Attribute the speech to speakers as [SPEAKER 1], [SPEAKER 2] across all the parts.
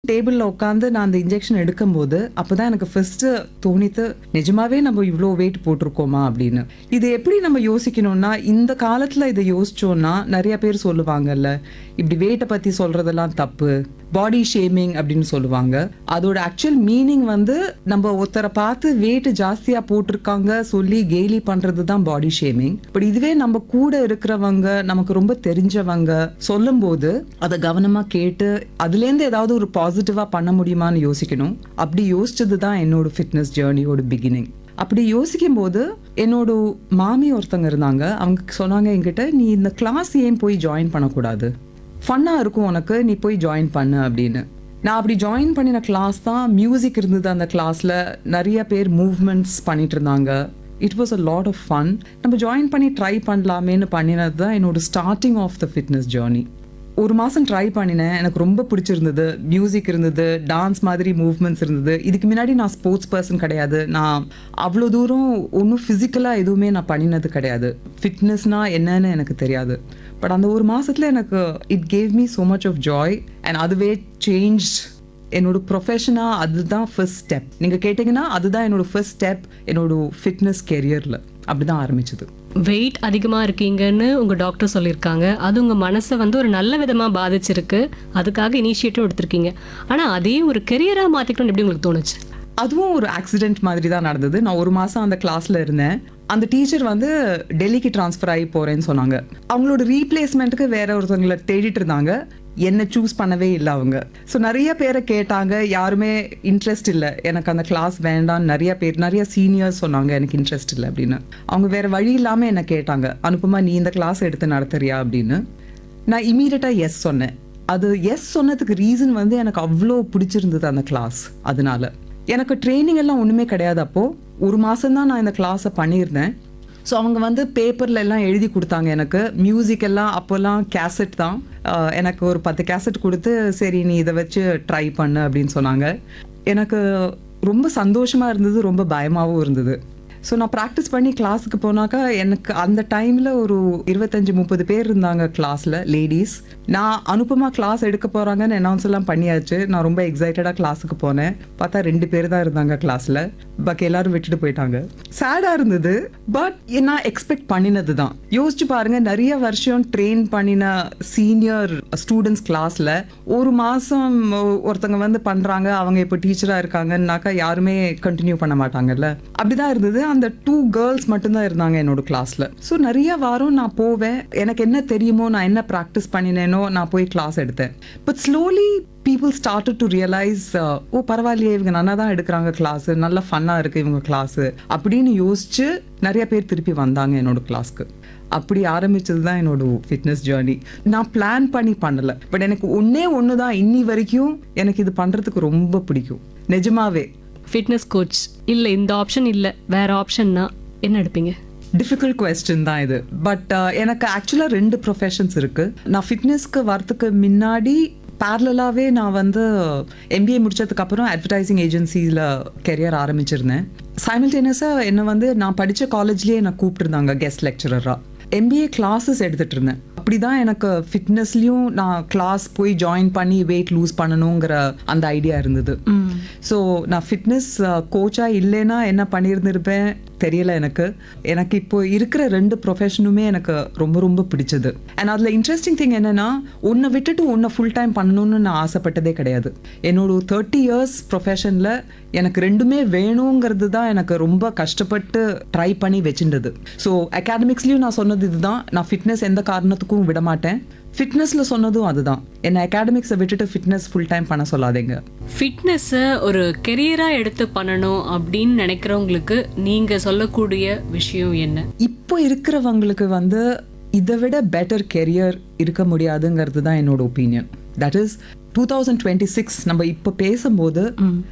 [SPEAKER 1] டேபிளில் உட்காந்து நான் அந்த இன்ஜெக்ஷன் எடுக்கும்போது அப்பதான் எனக்கு ஃபர்ஸ்ட் தோணித்து நிஜமாவே நம்ம இவ்வளோ வெயிட் போட்டிருக்கோமா அப்படின்னு இது எப்படி நம்ம யோசிக்கணும்னா இந்த காலத்துல இதை யோசிச்சோம்னா நிறைய பேர் சொல்லுவாங்கல்ல இப்படி வெயிட்டை பத்தி சொல்றதெல்லாம் தப்பு பாடி ஷேமிங் அப்படின்னு சொல்லுவாங்க அதோட ஆக்சுவல் மீனிங் வந்து நம்ம ஒருத்தரை பார்த்து வெயிட் ஜாஸ்தியா போட்டிருக்காங்க சொல்லி கேலி பண்றது தான் பாடி ஷேமிங் பட் இதுவே நம்ம கூட இருக்கிறவங்க நமக்கு ரொம்ப தெரிஞ்சவங்க சொல்லும்போது அதை கவனமா கேட்டு அதுலேருந்து ஏதாவது ஒரு பாசிட்டிவா பண்ண முடியுமான்னு யோசிக்கணும் அப்படி யோசிச்சது தான் என்னோட ஃபிட்னஸ் ஜேர்னியோட பிகினிங் அப்படி யோசிக்கும் போது என்னோட மாமி ஒருத்தங்க இருந்தாங்க அவங்க சொன்னாங்க என்கிட்ட நீ இந்த கிளாஸ் ஏன் போய் ஜாயின் பண்ணக்கூடாது ஃபன்னாக இருக்கும் உனக்கு நீ போய் ஜாயின் பண்ணு அப்படின்னு நான் அப்படி ஜாயின் பண்ணின கிளாஸ் தான் மியூசிக் இருந்தது அந்த கிளாஸில் நிறைய பேர் மூவ்மெண்ட்ஸ் பண்ணிட்டு இருந்தாங்க it was a lot of fun நம்ம ஜாயின் பண்ணி ட்ரை பண்ணலாமேன்னு பண்ணினது தான் என்னோட starting of the fitness journey ஒரு மாதம் ட்ரை பண்ணினேன் எனக்கு ரொம்ப பிடிச்சிருந்தது மியூசிக் இருந்தது டான்ஸ் மாதிரி மூவ்மெண்ட்ஸ் இருந்தது இதுக்கு முன்னாடி நான் ஸ்போர்ட்ஸ் பர்சன் கிடையாது நான் அவ்வளோ தூரம் ஒன்றும் ஃபிசிக்கலாக எதுவுமே நான் பண்ணினது கிடையாது ஃபிட்னஸ்னால் என்னன்னு எனக்கு தெரியாது பட் அந்த ஒரு மாசத்துல எனக்கு it gave me so much of joy and அதுவே சேஞ்ச் என்னோட ப்ரொஃபஷனாக அதுதான் ஃபர்ஸ்ட் ஸ்டெப் நீங்கள் கேட்டிங்கன்னா அதுதான் என்னோட ஃபர்ஸ்ட் ஸ்டெப் என்னோட ஃபிட்னஸ் கெரியரில் அப்படி தான் ஆரம்பிச்சது
[SPEAKER 2] வெயிட் அதிகமாக இருக்கீங்கன்னு உங்கள் டாக்டர் சொல்லியிருக்காங்க அது உங்கள் மனசை வந்து ஒரு நல்ல விதமாக பாதிச்சிருக்கு அதுக்காக இனிஷியேட்டிவ் எடுத்திருக்கீங்க ஆனால் அதே ஒரு கெரியராக மாற்றிக்கணும்னு எப்படி உங்களுக்கு தோணுச்சு
[SPEAKER 1] அதுவும் ஒரு ஆக்சிடென்ட் மாதிரி தான் நடந்தது நான் ஒரு மாதம் அந்த கிளாஸில் இருந்தேன் அந்த டீச்சர் வந்து டெல்லிக்கு ட்ரான்ஸ்ஃபர் ஆகி போகிறேன்னு சொன்னாங்க அவங்களோட ரீப்ளேஸ்மெண்ட்டுக்கு வேற ஒருத்தவங்களை தேடிட்டு இருந்தாங்க என்ன சூஸ் பண்ணவே இல்லை அவங்க ஸோ நிறைய பேரை கேட்டாங்க யாருமே இன்ட்ரெஸ்ட் இல்லை எனக்கு அந்த கிளாஸ் வேண்டாம்னு நிறைய பேர் நிறைய சீனியர்ஸ் சொன்னாங்க எனக்கு இன்ட்ரெஸ்ட் இல்லை அப்படின்னு அவங்க வேற வழி இல்லாமல் என்ன கேட்டாங்க அனுப்புமா நீ இந்த கிளாஸ் எடுத்து நடத்துறியா அப்படின்னு நான் இமீடியட்டாக எஸ் சொன்னேன் அது எஸ் சொன்னதுக்கு ரீசன் வந்து எனக்கு அவ்வளோ பிடிச்சிருந்தது அந்த கிளாஸ் அதனால எனக்கு ட்ரைனிங் எல்லாம் ஒன்றுமே கிடையாது அப்போ ஒரு மாதம் தான் நான் இந்த கிளாஸை பண்ணியிருந்தேன் ஸோ அவங்க வந்து பேப்பர்ல எல்லாம் எழுதி கொடுத்தாங்க எனக்கு மியூசிக் எல்லாம் அப்போல்லாம் கேசட் தான் ஆஹ் எனக்கு ஒரு பத்து கேசட் கொடுத்து சரி நீ இதை வச்சு ட்ரை பண்ணு அப்படின்னு சொன்னாங்க எனக்கு ரொம்ப சந்தோஷமா இருந்தது ரொம்ப பயமாகவும் இருந்தது ஸோ நான் ப்ராக்டிஸ் பண்ணி கிளாஸுக்கு போனாக்கா எனக்கு அந்த டைமில் ஒரு இருபத்தஞ்சி முப்பது பேர் இருந்தாங்க கிளாஸில் லேடிஸ் நான் அனுப்பமா கிளாஸ் எடுக்க போகிறாங்கன்னு அனௌன்ஸ் எல்லாம் பண்ணியாச்சு நான் ரொம்ப எக்ஸைட்டடாக கிளாஸுக்கு போனேன் பார்த்தா ரெண்டு பேர் தான் இருந்தாங்க கிளாஸில் பாக்கி எல்லாரும் விட்டுட்டு போயிட்டாங்க சேடாக இருந்தது பட் நான் எக்ஸ்பெக்ட் பண்ணினது தான் யோசிச்சு பாருங்க நிறைய வருஷம் ட்ரெயின் பண்ணின சீனியர் ஸ்டூடெண்ட்ஸ் கிளாஸில் ஒரு மாதம் ஒருத்தங்க வந்து பண்ணுறாங்க அவங்க இப்போ டீச்சராக இருக்காங்கன்னாக்கா யாருமே கண்டினியூ பண்ண மாட்டாங்கல்ல அப்படிதான் இருந்தது அந்த டூ கேர்ள்ஸ் மட்டும்தான் இருந்தாங்க என்னோட கிளாஸில் ஸோ நிறைய வாரம் நான் போவேன் எனக்கு என்ன தெரியுமோ நான் என்ன ப்ராக்டிஸ் பண்ணினேனோ நான் போய் கிளாஸ் எடுத்தேன் but slowly people started to realise oh பரவாயில்லையே இவங்க நல்லா தான் எடுக்கிறாங்க கிளாஸ் நல்ல ஃபன்னாக இருக்குது இவங்க கிளாஸு அப்படின்னு யோசிச்சு நிறைய பேர் திருப்பி வந்தாங்க என்னோட கிளாஸ்க்கு அப்படி ஆரம்பிச்சது தான் என்னோட ஃபிட்னஸ் ஜேர்னி நான் பிளான் பண்ணி பண்ணல பட் எனக்கு ஒன்னே ஒன்று தான் இன்னி வரைக்கும் எனக்கு இது பண்ணுறதுக்கு ரொம்ப பிடிக்கும் நிஜமாவே
[SPEAKER 2] ஃபிட்னஸ் கோச் இல்லை இந்த ஆப்ஷன் இல்லை வேற ஆப்ஷன்னா என்ன எடுப்பீங்க
[SPEAKER 1] டிஃபிகல்ட் கொஸ்டின் தான் இது பட் எனக்கு ஆக்சுவலாக ரெண்டு ப்ரொஃபஷன்ஸ் இருக்கு நான் ஃபிட்னஸ்க்கு வரத்துக்கு முன்னாடி பேரலாகவே நான் வந்து எம்பிஏ முடிச்சதுக்கு அப்புறம் அட்வர்டைசிங் ஏஜென்சியில் கெரியர் ஆரம்பிச்சிருந்தேன் சைமில்டேனியஸாக என்னை வந்து நான் படித்த காலேஜ்லேயே என்னை கூப்பிட்டுருந்தாங்க கெஸ்ட் லெக்சரராக எம்பிஏ கிளாஸஸ் எடுத்துட்டு இருந்தேன் அப்படிதான் எனக்கு ஃபிட்னஸ்லயும் நான் கிளாஸ் போய் ஜாயின் பண்ணி வெயிட் லூஸ் பண்ணணுங்கிற அந்த ஐடியா இருந்தது ஸோ நான் ஃபிட்னஸ் கோச்சா இல்லைன்னா என்ன பண்ணியிருந்திருப்பேன் தெரியல எனக்கு எனக்கு இப்போ இருக்கிற ரெண்டு ப்ரொஃபஷனுமே எனக்கு ரொம்ப ரொம்ப பிடிச்சது அண்ட் அதில் இன்ட்ரெஸ்டிங் திங் என்னன்னா ஒன்றை விட்டுட்டு ஒன்றை ஃபுல் டைம் பண்ணணும்னு நான் ஆசைப்பட்டதே கிடையாது என்னோட தேர்ட்டி இயர்ஸ் ப்ரொஃபஷனில் எனக்கு ரெண்டுமே வேணுங்கிறது தான் எனக்கு ரொம்ப கஷ்டப்பட்டு ட்ரை பண்ணி வச்சிருந்தது ஸோ அகாடமிக்ஸ்லையும் நான் சொன்னது இதுதான் நான் ஃபிட்னஸ் எந்த காரணத்துக்கும் விட மாட்டேன் ஃபிட்னஸில் சொன்னதும் அதுதான் என்ன அகாடமிக்ஸை விட்டுட்டு ஃபிட்னஸ் ஃபுல் டைம் பண்ண சொல்லாதீங்க
[SPEAKER 2] ஃபிட்னஸை ஒரு கெரியராக எடுத்து பண்ணணும் அப்படின்னு நினைக்கிறவங்களுக்கு நீங்கள் சொல்லக்கூடிய விஷயம் என்ன
[SPEAKER 1] இப்போ இருக்கிறவங்களுக்கு வந்து இதை விட பெட்டர் கெரியர் இருக்க முடியாதுங்கிறது தான் என்னோட opinion that is two thousand twenty six நம்ம இப்போ பேசும்போது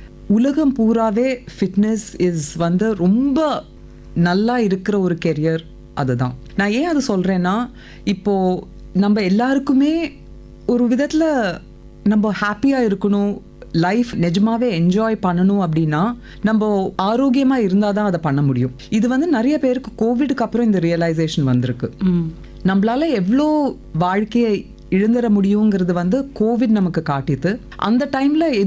[SPEAKER 1] உலகம் பூராவே ஃபிட்னஸ் இஸ் வந்து ரொம்ப நல்லா இருக்கிற ஒரு கெரியர் அதுதான் நான் ஏன் அது சொல்கிறேன்னா இப்போ நம்ம எல்லாருக்குமே ஒரு விதத்தில் நம்ம ஹாப்பியாக இருக்கணும் லைஃப் நிஜமாவே என்ஜாய் பண்ணணும் அப்படின்னா நம்ம ஆரோக்கியமாக இருந்தால் தான் அதை பண்ண முடியும் இது வந்து நிறைய பேருக்கு கோவிடுக்கு அப்புறம் இந்த ரியலைசேஷன் வந்திருக்கு நம்மளால எவ்வளோ வாழ்க்கையை இழந்துட முடியுங்கிறது வந்து கோவிட் நமக்கு காட்டித்து அந்த டைம்ல